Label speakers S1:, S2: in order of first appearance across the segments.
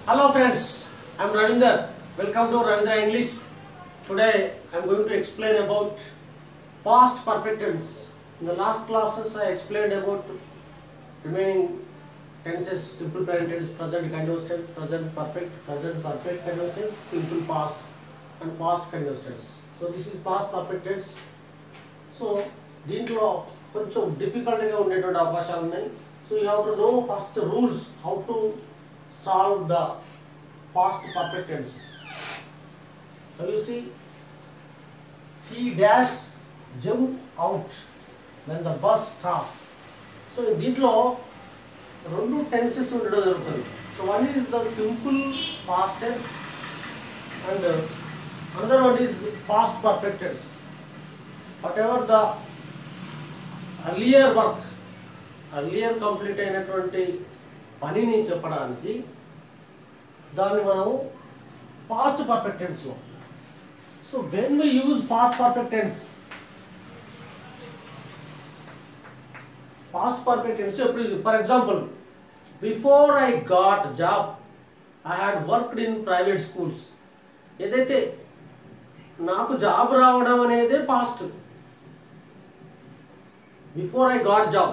S1: Hello friends, I am Ravinder. Welcome to Ravindra English. Today I am going to explain about past perfect tense. In the last classes I explained about remaining tenses, simple present tense, present continuous tense, present perfect, present perfect continuous tense, simple past and past continuous tense. So this is past perfect tense. So దీంట్లో కొంచెం డిఫికల్ట్గా ఉండేటువంటి అవకాశాలు ఉన్నాయి so you have to know first rules how to solve the past perfect tenses so you see he dash jump out when the bus stop so దీంట్లో రెండు టెన్సెస్ ఉండడం జరుగుతుంది so one is the simple past tense and another one is past perfect tense whatever the earlier work earlier complete అయినటువంటి పనిని చెప్పడానికి దాన్ని మనం పాస్ట్ పర్ఫెక్ట్ టెన్స్ లో so when we use past perfect tense past perfect tense ఎప్పుడు for example before I got job I had worked in private schools ఏదైతే నాకు job రావడం అనేది past before I got job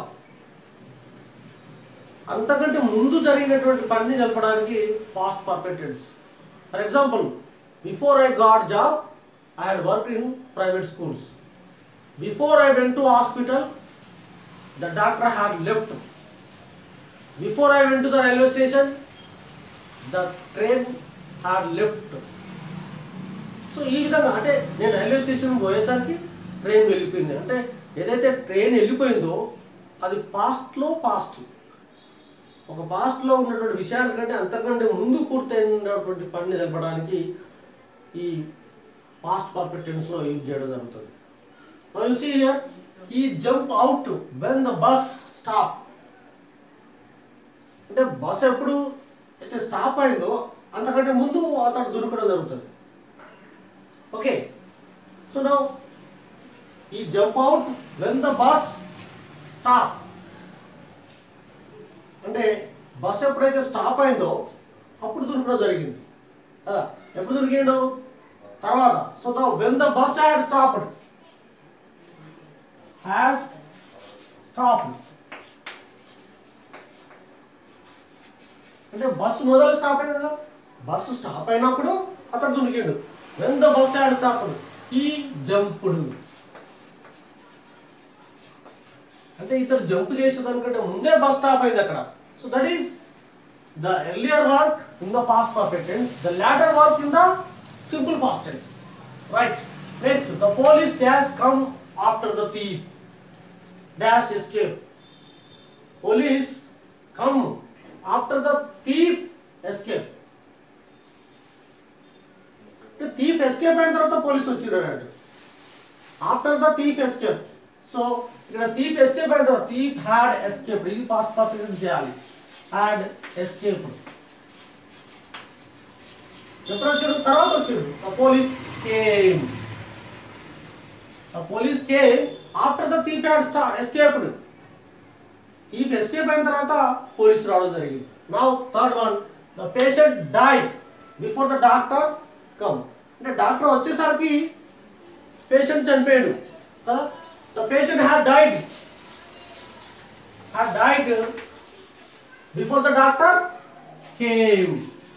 S1: అంతకంటే ముందు జరిగినటువంటి పనిని తెలపడానికి past perfect tense for example before I got job I had work in private schools before I went to hospital the doctor had left before I went to the railway station the train had left so ఈ విధంగా అంటే నేను railway station పోయేసరికి train వెళ్ళిపోయింది అంటే ఏదైతే train వెళ్ళిపోయిందో అది పాస్ట్లో పాస్ట్ ఒక పాస్ట్లో ఉన్నటువంటి విషయాల కంటే అంతకంటే ముందు పూర్తయినటువంటి పనిని తెలపడానికి ఈ పాస్ట్ పర్ఫెక్ట్ టెన్స్లో యూజ్ చేయడం జరుగుతుంది you see here he jump out when the bus stop అంటే బస్ ఎప్పుడు అయితే స్టాప్ అయిందో అంతకంటే ముందు అతడు దొరకడం జరుగుతుంది okay so now he jump out when the bus stop అంటే బస్ ఎప్పుడైతే స్టాప్ అయిందో అప్పుడు దొరకడం జరిగింది కదా ఎప్పుడు దొరికిండు తర్వాత so the when the bus had stopped had stop అంటే బస్సు మొదలు స్టాప్ అయింది కదా బస్సు స్టాప్ అయినప్పుడు అతడు దొరికిండు when the bus had stopped ఈ జంపుడు అంటే ఇతడు జంప్ చేసేదానికంటే ముందే బస్ స్టాప్ అయింది అక్కడ so that is the earlier work in the past perfect tense the later work in the simple past tense right next the police dash come after the thief dash escape police come after the thief escape thief escape అయిన తర్వాత police వచ్చిండు అన్నట్టు after the thief escape so ఇక్కడ thief escape అయిన తర్వాత thief had escape ఇది past perfect చేయాలి had escape ఎప్పుడు వచ్చాడు తర్వాత వచ్చాడు the police came the police came after the thief had escaped thief escape అయిన తర్వాత పోలీస్ రావడం జరిగింది now third one the patient die before the doctor come అంటే డాక్టర్ వచ్చేసరికి పేషెంట్ చనిపోయాడు కదా the patient had died had died before the doctor came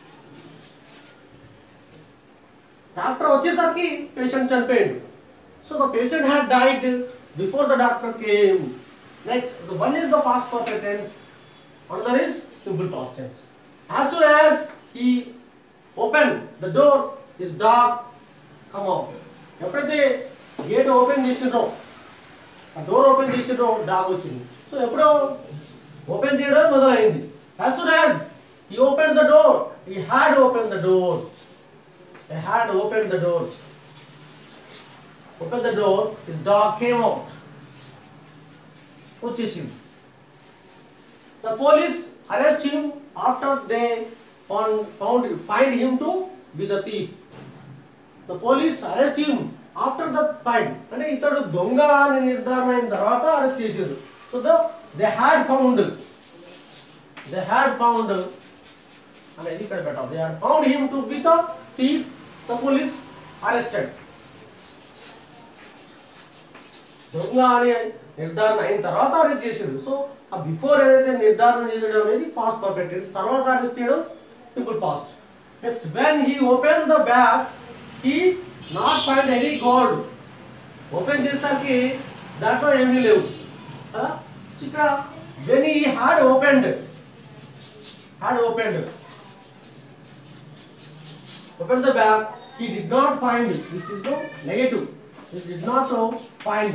S1: doctor వచ్చేసరికి patient చనిపోయాడు so the patient had died before the doctor came next the one is the past perfect tense another is simple past tense as soon as he opened the door his dog come out ఎప్పుడైతే gate open చేసిండ్రో ఆ door open చేసిండ్రో dog వచ్చింది so ఎప్పుడో open చేయడం మొదలైంది as soon as he opened the door he had opened the door he had opened the door opened the door his dog came out వచ్చేసింది The police arrest him after they found, found find him to be the thief. The police arrest him after the find. అంటే ఇతడు దొంగ అని నిర్ధారణ అయిన తర్వాత arrest చేసారు so the they had found they had found అనేది ఇక్కడ పెట్టాలి they are found him to be the thief the police arrested దొంగ అని నిర్ధారణ అయిన తర్వాత అరెస్ట్ చేసాడు సో ఆ బిఫోర్ ఏదైతే నిర్ధారణ చేయడం అనేది పాస్ట్ పర్ఫెక్ట్ టెన్స్ తర్వాత అరెస్ట్ చేయడం simple past next when he open the bag he not find any gold open చేసరికి దాంట్లో ఏమీ లేవు కదా సో ఇక్కడ when he had opened had opened open the bag he did not find this is the negative he did not uh, find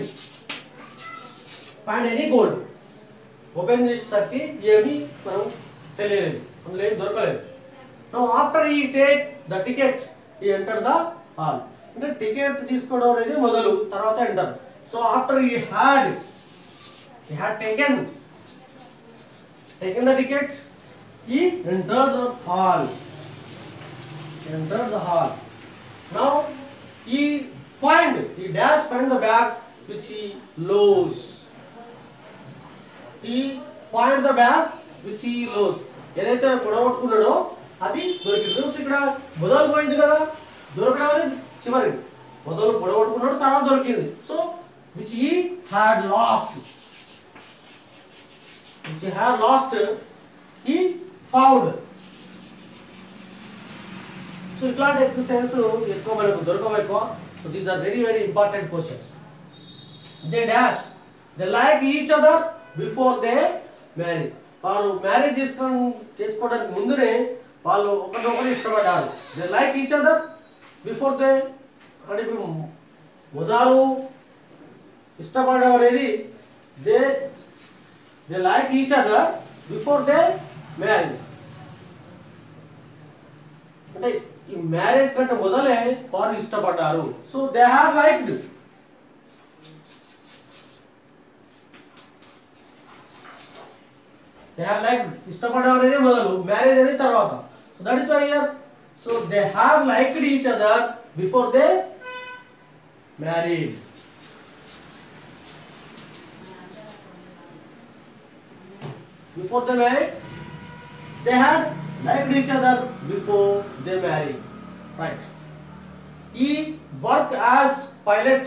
S1: find any gold open చేసేసరికి ఏమీ మనం తెలియలేదు అందులో ఏం దొరకలేదు no after he take the ticket he enter the hall అంటే ticket తీసుకోవడం అనేది మొదలు తర్వాత enter so after he had he had taken taken the ticket he enter the hall enter the hall. Now he find he dash find the bag which he lose. He find the bag which he lose. ఏదైతే పొడగొట్టుకున్నాడో అది దొరికింది చూసి ఇక్కడ మొదలు పోయింది కదా దొరకడం అనేది చివరి మొదలు పొడగొట్టుకున్నాడు తర్వాత దొరికింది so which he had lost which he had lost he found so ఇట్లాంటి ఎక్సర్సైజెస్ ఎక్కువ మనకు దొరకవు ఎక్కువ so these are very very important questions they dash they like each other before they marry వారు మ్యారేజ్ చేసుకో చేసుకోవడానికి ముందునే వాళ్ళు ఒకరినొకరు ఇష్టపడ్డారు they like each other before they అంటే ఇప్పుడు మొదలు ఇష్టపడడం అనేది they they like each other before they marry అంటే ఈ మ్యారేజ్ కంటే మొదలే వారు ఇష్టపడ్డారు so they have liked they have like ఇష్టపడడం అనేది మొదలు మ్యారేజ్ అనేది తర్వాత so that is why here so they have liked each other before they married before they married they had liked each other before they married right he worked as pilot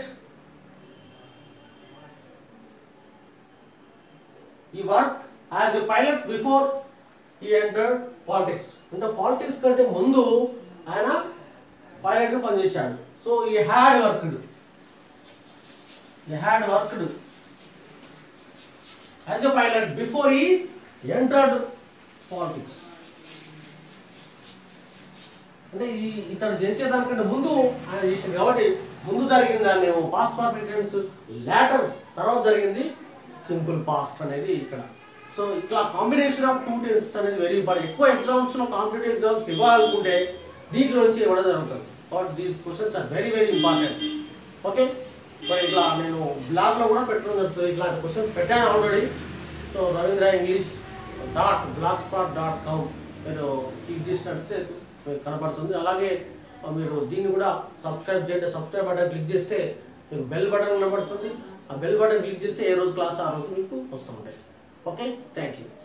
S1: he worked as a pilot before he entered politics అంటే politics కంటే ముందు ఆయన pilot గా పనిచేశాడు so he had worked he had worked as a pilot before he entered politics అంటే ఈ ఇతను చేసేదానికంటే ముందు ఆయన చేసింది కాబట్టి ముందు జరిగింది దాన్ని పాస్ట్ పర్ఫెక్ట్ టెన్స్ లేటర్ తర్వాత జరిగింది సింపుల్ పాస్ట్ అనేది ఇక్కడ సో ఇట్లా కాంబినేషన్ ఆఫ్ టూ టెన్స్ అనేది వెరీ ఇంపార్టెంట్ ఎక్కువ ఎగ్జామ్స్ లో కాంపిటేటివ్ ఎగ్జామ్స్ ఇవ్వాలనుకుంటే దీంట్లో నుంచి ఇవ్వడం జరుగుతుంది but these questions are very very important okay మరి ఇట్లా నేను బ్లాగ్ లో కూడా పెట్టడం జరుగుతుంది ఇట్లాంటి క్వశ్చన్స్ పెట్టాను already so Ravindra English dot black spot dot com మీరు క్లిక్ చేసినట్టే మీకు కనపడుతుంది అలాగే ఆ, మీరు దీన్ని కూడా సబ్స్క్రైబ్ చేయండి సబ్స్క్రైబ్ బటన్ క్లిక్ చేస్తే మీకు బెల్ బటన్ కనబడుతుంది ఆ బెల్ బటన్ క్లిక్ చేస్తే ఏ రోజు క్లాస్ ఆ రోజు మీకు వస్తుంటాయి ఓకే థ్యాంక్ యూ